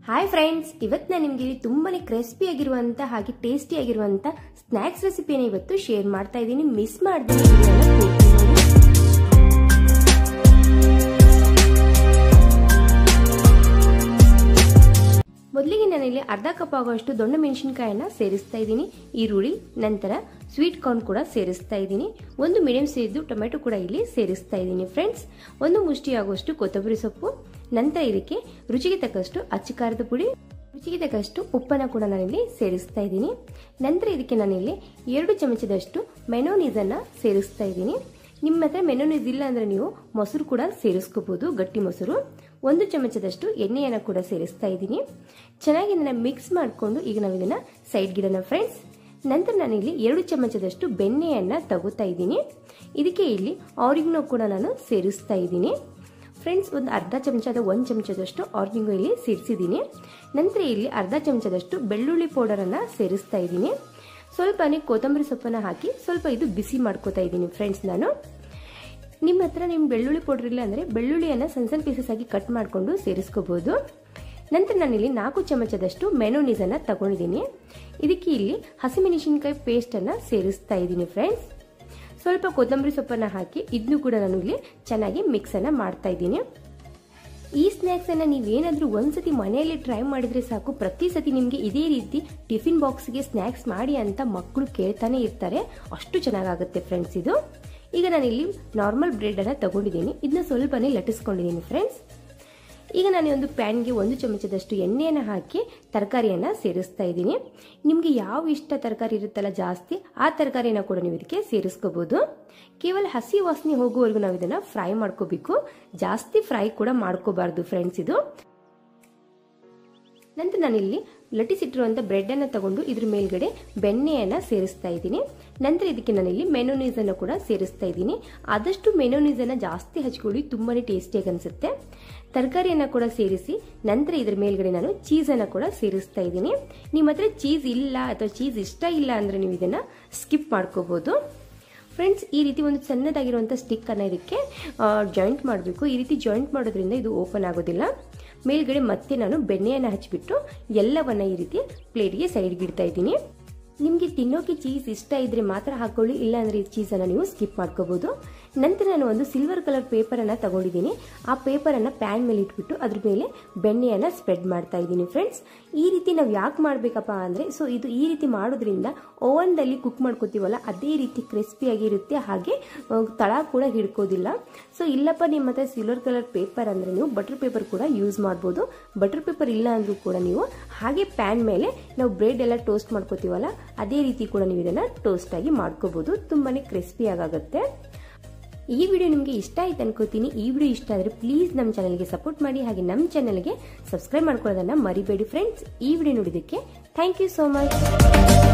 hi friends ಇವತ್ತು ನಾನು ನಿಮಗೆ ತುಂಬಾನೇ ಕ್ರಿಸ್ಪಿ ಆಗಿರುವಂತ ಹಾಗೆ ಟೇಸ್ಟಿ ಆಗಿರುವಂತ ಸ್ನ್ಯಾಕ್ಸ್ ರೆಸಿಪಿನ ಇವತ್ತು ಶೇರ್ ಮಾಡ್ತಾ ಇದ್ದೀನಿ ಮಿಸ್ ಮಾಡಿದ್ರೆ ಮೊದಲಿಗೆ ನಾನಿಲ್ಲಿ ಅರ್ಧ ಕಪ್ ಆಗುವಷ್ಟು ದೊಡ್ಡ ಮೆಣಸಿನಕಾಯನ್ನ ಸೇರಿಸ್ತಾ ಇದ್ದೀನಿ ಈರುಳ್ಳಿ ನಂತರ ಸ್ವೀಟ್ ಕಾರ್ನ್ ಕೂಡ ಸೇರಿಸ್ತಾ ಇದ್ದೀನಿ ಒಂದು ಮೀಡಿಯಂ ಸೈಜ್ ಟೊಮೆಟೊ ಕೂಡ ಇಲ್ಲಿ ಸೇರಿಸ್ತಾ ಇದ್ದೀನಿ ಫ್ರೆಂಡ್ಸ್ ಒಂದು ಮುಷ್ಟಿ ಆಗುವಷ್ಟು ಕೊತ್ತಂಬರಿ ಸೊಪ್ಪು ನಂತರ ಇದಕ್ಕೆ ರುಚಿಗೆ ತಕ್ಕಷ್ಟು ಅಚ್ಚ ಖಾರದ ಪುಡಿ ರುಚಿಗೆ ತಕ್ಕಷ್ಟು ಉಪ್ಪನ್ನು ಕೂಡ ನಾನಿಲ್ಲಿ ಸೇರಿಸ್ತಾ ಇದ್ದೀನಿ ನಂತರ ಇದಕ್ಕೆ ನಾನಿಲ್ಲಿ ಎರಡು ಚಮಚದಷ್ಟು ಮೆನೋನೀಸನ್ನು ಸೇರಿಸ್ತಾ ಇದ್ದೀನಿ ನಿಮ್ಮ ಹತ್ರ ಮೆನೋನೀಸ್ ಇಲ್ಲ ಅಂದರೆ ನೀವು ಮೊಸರು ಕೂಡ ಸೇರಿಸ್ಕೋಬಹುದು ಗಟ್ಟಿ ಮೊಸರು ಒಂದು ಚಮಚದಷ್ಟು ಎಣ್ಣೆಯನ್ನು ಕೂಡ ಸೇರಿಸ್ತಾ ಇದ್ದೀನಿ ಚೆನ್ನಾಗಿ ಇದನ್ನು ಮಿಕ್ಸ್ ಮಾಡಿಕೊಂಡು ಈಗ ನಾವು ಇದನ್ನು ಸೈಡ್ಗಿಡೋಣ ಫ್ರೆಂಡ್ಸ್ ನಂತರ ನಾನಿಲ್ಲಿ ಎರಡು ಚಮಚದಷ್ಟು ಬೆಣ್ಣೆಯನ್ನು ತಗೋತಾ ಇದ್ದೀನಿ ಇದಕ್ಕೆ ಇಲ್ಲಿ ಆರಿಗ್ನೋ ಕೂಡ ನಾನು ಸೇರಿಸ್ತಾ ಇದ್ದೀನಿ ಫ್ರೆಂಡ್ಸ್ ಒಂದು ಅರ್ಧ ಚಮಚ ಅಥವಾ ಒಂದು ಚಮಚದಷ್ಟು ಆರ್ನಿಂಗು ಇಲ್ಲಿ ಸೇರಿಸಿದ್ದೀನಿ ನಂತರ ಇಲ್ಲಿ ಅರ್ಧ ಚಮಚದಷ್ಟು ಬೆಳ್ಳುಳ್ಳಿ ಪೌಡರನ್ನು ಸೇರಿಸ್ತಾ ಇದ್ದೀನಿ ಸ್ವಲ್ಪನೇ ಕೊತ್ತಂಬರಿ ಸೊಪ್ಪನ್ನು ಹಾಕಿ ಸ್ವಲ್ಪ ಇದು ಬಿಸಿ ಮಾಡ್ಕೋತಾ ಇದ್ದೀನಿ ಫ್ರೆಂಡ್ಸ್ ನಾನು ನಿಮ್ಮ ಹತ್ರ ನಿಮ್ಮ ಬೆಳ್ಳುಳ್ಳಿ ಪೌಡರ್ ಇಲ್ಲ ಅಂದರೆ ಬೆಳ್ಳುಳ್ಳಿಯನ್ನು ಸಣ್ಣ ಸಣ್ಣ ಪೀಸಸ್ ಆಗಿ ಕಟ್ ಮಾಡಿಕೊಂಡು ಸೇರಿಸ್ಕೋಬಹುದು ನಂತರ ನಾನಿಲ್ಲಿ ನಾಲ್ಕು ಚಮಚದಷ್ಟು ಮೆನೋನೀಸನ್ನು ತಗೊಂಡಿದ್ದೀನಿ ಇದಕ್ಕೆ ಇಲ್ಲಿ ಹಸಿಮೆಣಸಿನ್ಕಾಯಿ ಪೇಸ್ಟನ್ನು ಸೇರಿಸ್ತಾ ಇದ್ದೀನಿ ಫ್ರೆಂಡ್ಸ್ ಸ್ವಲ್ಪ ಕೊತ್ತಂಬರಿ ಸೊಪ್ಪನ್ನು ಹಾಕಿ ಇದನ್ನು ಕೂಡ ನಾನು ಇಲ್ಲಿ ಚೆನ್ನಾಗಿ ಮಿಕ್ಸನ್ನು ಮಾಡ್ತಾ ಇದ್ದೀನಿ ಈ ಸ್ನ್ಯಾಕ್ಸನ್ನು ನೀವೇನಾದರೂ ಒಂದ್ಸತಿ ಮನೆಯಲ್ಲಿ ಟ್ರೈ ಮಾಡಿದರೆ ಸಾಕು ಪ್ರತಿ ಸತಿ ನಿಮಗೆ ಇದೇ ರೀತಿ ಟಿಫಿನ್ ಬಾಕ್ಸ್ಗೆ ಸ್ನ್ಯಾಕ್ಸ್ ಮಾಡಿ ಅಂತ ಮಕ್ಕಳು ಕೇಳ್ತಾನೆ ಇರ್ತಾರೆ ಅಷ್ಟು ಚೆನ್ನಾಗಾಗುತ್ತೆ ಫ್ರೆಂಡ್ಸ್ ಇದು ಈಗ ನಾನಿಲ್ಲಿ ನಾರ್ಮಲ್ ಬ್ರೆಡನ್ನು ತಗೊಂಡಿದ್ದೀನಿ ಇದನ್ನ ಸ್ವಲ್ಪನೇ ಲಟ್ಟಿಸ್ಕೊಂಡಿದ್ದೀನಿ ಫ್ರೆಂಡ್ಸ್ ಈಗ ನಾನು ಒಂದು ಪ್ಯಾನ್ಗೆ ಒಂದು ಚಮಚದಷ್ಟು ಎಣ್ಣೆಯನ್ನು ಹಾಕಿ ತರಕಾರಿಯನ್ನು ಸೇರಿಸ್ತಾ ಇದ್ದೀನಿ ನಿಮಗೆ ಯಾವ ಇಷ್ಟ ತರಕಾರಿ ಇರುತ್ತಲ್ಲ ಜಾಸ್ತಿ ಆ ತರಕಾರಿನ ಕೂಡ ನೀವು ಇದಕ್ಕೆ ಸೇರಿಸ್ಕೋಬಹುದು ಕೇವಲ ಹಸಿ ವಾಸನೆ ಹೋಗುವವರೆಗೂ ನಾವು ಇದನ್ನು ಫ್ರೈ ಮಾಡ್ಕೋಬೇಕು ಜಾಸ್ತಿ ಫ್ರೈ ಕೂಡ ಮಾಡ್ಕೋಬಾರ್ದು ಫ್ರೆಂಡ್ಸ್ ಇದು ನಂತರ ನಾನಿಲ್ಲಿ ಲಟ್ಟಿಸಿಟ್ಟಿರುವಂಥ ಬ್ರೆಡ್ಡನ್ನು ತಗೊಂಡು ಇದ್ರ ಮೇಲ್ಗಡೆ ಬೆಣ್ಣೆಯನ್ನು ಸೇರಿಸ್ತಾ ಇದ್ದೀನಿ ನಂತರ ಇದಕ್ಕೆ ನಾನಿಲ್ಲಿ ಮೆನೋನೀಸನ್ನು ಕೂಡ ಸೇರಿಸ್ತಾ ಇದ್ದೀನಿ ಆದಷ್ಟು ಮೆನೋನೀಸನ್ನು ಜಾಸ್ತಿ ಹಚ್ಕೊಳ್ಳಿ ತುಂಬಾ ಟೇಸ್ಟಿಯಾಗಿ ಅನಿಸುತ್ತೆ ತರಕಾರಿಯನ್ನು ಕೂಡ ಸೇರಿಸಿ ನಂತರ ಇದ್ರ ಮೇಲ್ಗಡೆ ನಾನು ಚೀಸನ್ನು ಕೂಡ ಸೇರಿಸ್ತಾ ಇದ್ದೀನಿ ನಿಮ್ಮ ಹತ್ರ ಚೀಸ್ ಇಲ್ಲ ಅಥವಾ ಚೀಸ್ ಇಷ್ಟ ಇಲ್ಲ ಅಂದರೆ ನೀವು ಇದನ್ನು ಸ್ಕಿಪ್ ಮಾಡ್ಕೋಬೋದು ಫ್ರೆಂಡ್ಸ್ ಈ ರೀತಿ ಒಂದು ಸಣ್ಣದಾಗಿರುವಂಥ ಸ್ಟಿಕ್ಕನ್ನು ಇದಕ್ಕೆ ಜಾಯಿಂಟ್ ಮಾಡಬೇಕು ಈ ರೀತಿ ಜಾಯಿಂಟ್ ಮಾಡೋದ್ರಿಂದ ಇದು ಓಪನ್ ಆಗೋದಿಲ್ಲ ಮೇಲ್ಗಡೆ ಮತ್ತೆ ನಾನು ಬೆಣ್ಣೆಯನ್ನು ಹಚ್ಚಿಬಿಟ್ಟು ಎಲ್ಲವನ್ನ ಈ ರೀತಿ ಪ್ಲೇಟ್ಗೆ ಸೈಡ್ಗೆ ಇಡ್ತಾ ಇದ್ದೀನಿ ನಿಮಗೆ ತಿನ್ನೋಕೆ ಚೀಸ್ ಇಷ್ಟ ಇದ್ರೆ ಮಾತ್ರ ಹಾಕೊಳ್ಳಿ ಇಲ್ಲ ಅಂದರೆ ಈ ಚೀಸನ್ನು ನೀವು ಸ್ಕಿಪ್ ಮಾಡ್ಕೋಬಹುದು ನಂತರ ನಾನು ಒಂದು ಸಿಲ್ವರ್ ಕಲರ್ ಪೇಪರನ್ನು ತಗೊಂಡಿದ್ದೀನಿ ಆ ಪೇಪರನ್ನು ಪ್ಯಾನ್ ಮೇಲೆ ಇಟ್ಬಿಟ್ಟು ಅದ್ರ ಮೇಲೆ ಬೆಣ್ಣೆಯನ್ನು ಸ್ಪ್ರೆಡ್ ಮಾಡ್ತಾ ಇದ್ದೀನಿ ಫ್ರೆಂಡ್ಸ್ ಈ ರೀತಿ ನಾವು ಯಾಕೆ ಮಾಡಬೇಕಪ್ಪ ಅಂದರೆ ಸೊ ಇದು ಈ ರೀತಿ ಮಾಡೋದ್ರಿಂದ ಓವನ್ದಲ್ಲಿ ಕುಕ್ ಮಾಡ್ಕೋತೀವಲ್ಲ ಅದೇ ರೀತಿ ಕ್ರಿಸ್ಪಿಯಾಗಿ ಇರುತ್ತೆ ಹಾಗೆ ತಳ ಕೂಡ ಹಿಡ್ಕೋದಿಲ್ಲ ಸೊ ಇಲ್ಲಪ್ಪ ನಿಮ್ಮ ಹತ್ರ ಸಿಲ್ವರ್ ಕಲರ್ ಪೇಪರ್ ಅಂದರೆ ನೀವು ಬಟರ್ ಪೇಪರ್ ಕೂಡ ಯೂಸ್ ಮಾಡ್ಬೋದು ಬಟರ್ ಪೇಪರ್ ಇಲ್ಲ ಅಂದರೂ ಕೂಡ ನೀವು ಹಾಗೆ ಪ್ಯಾನ್ ಮೇಲೆ ನಾವು ಬ್ರೆಡ್ ಎಲ್ಲ ಟೋಸ್ಟ್ ಮಾಡ್ಕೋತೀವಲ್ಲ ಅದೇ ರೀತಿ ಕೂಡ ನೀವು ಇದನ್ನು ಟೋಸ್ಟ್ ಆಗಿ ಮಾಡ್ಕೋಬಹುದು ತುಂಬಾನೇ ಕ್ರಿಸ್ಪಿ ಆಗುತ್ತೆ ಈ ವಿಡಿಯೋ ನಿಮಗೆ ಇಷ್ಟ ಆಯ್ತು ಅನ್ಕೋತೀನಿ ಈ ವಿಡಿಯೋ ಇಷ್ಟ ಆದರೆ ಪ್ಲೀಸ್ ನಮ್ಮ ಚಾನಲ್ಗೆ ಸಪೋರ್ಟ್ ಮಾಡಿ ಹಾಗೆ ನಮ್ಮ ಚಾನಲ್ಗೆ ಸಬ್ಸ್ಕ್ರೈಬ್ ಮಾಡ್ಕೊಳ್ಳೋದನ್ನ ಮರಿಬೇಡಿ ಫ್ರೆಂಡ್ಸ್ ಈ ವಿಡಿಯೋ ನೋಡಿದ್ದಕ್ಕೆ ಥ್ಯಾಂಕ್ ಯು ಸೋ ಮಚ್